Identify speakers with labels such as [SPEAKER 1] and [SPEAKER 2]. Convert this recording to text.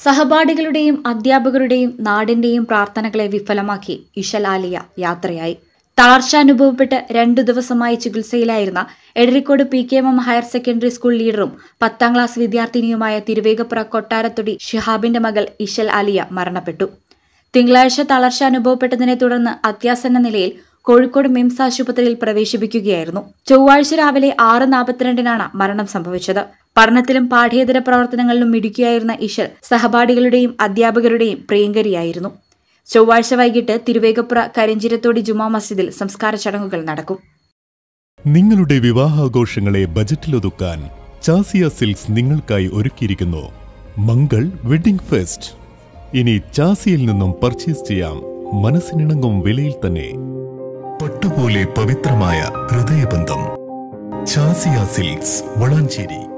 [SPEAKER 1] സഹപാഠികളുടെയും അധ്യാപകരുടെയും നാടിന്റെയും പ്രാർത്ഥനകളെ വിഫലമാക്കി ഇഷൽ ആലിയ യാത്രയായി തളർച്ച അനുഭവപ്പെട്ട് രണ്ടു ദിവസമായി ചികിത്സയിലായിരുന്ന Edarikode P K M higher secondary school ലീഡറും പത്താം ക്ലാസ് വിദ്യാർത്ഥിനിയുമായ തിരുവേഗപ്പുറ കൊട്ടാരത്തൊടി ഷിഹാബിന്റെ മകൾ ഇഷൽ ആലിയ മരണപ്പെട്ടു തിങ്കളാഴ്ച തളർച്ച അനുഭവപ്പെട്ടതിനെ തുടർന്ന് അത്യാസന്ന നിലയിൽ കോഴിക്കോട് മിംസ് ആശുപത്രിയിൽ പ്രവേശിപ്പിക്കുകയായിരുന്നു ചൊവ്വാഴ്ച രാവിലെ ആറ് നാൽപ്പത്തിരണ്ടിനാണ് മരണം സംഭവിച്ചത് പഠനത്തിലും പാഠ്യേതര പ്രവർത്തനങ്ങളിലും മിടുക്കിയായിരുന്ന ഇഷൽ സഹപാഠികളുടെയും അധ്യാപകരുടെയും പ്രിയങ്കരിയായിരുന്നു ചൊവ്വാഴ്ച വൈകിട്ട് തിരുവേഗപ്പുറ കരിഞ്ചിരത്തോടി ജുമാ മസ്ജിദിൽ സംസ്കാര ചടങ്ങുകൾ നടക്കും
[SPEAKER 2] നിങ്ങളുടെ വിവാഹാഘോഷങ്ങളെ ബജറ്റിലൊതുക്കാൻ ചാസിയ സിൽക്സ് നിങ്ങൾക്കായി ഒരുക്കിയിരിക്കുന്നു മംഗൾ വെഡിംഗ് ഫെസ്റ്റ് ഇനി ചാസിയിൽ നിന്നും പർച്ചേസ് ചെയ്യാം മനസ്സിനിണങ്ങും വിലയിൽ തന്നെ പട്ടുപോലെ പവിത്രമായ ഹൃദയബന്ധം ചാസിയ സിൽക്സ് വളാഞ്ചേരി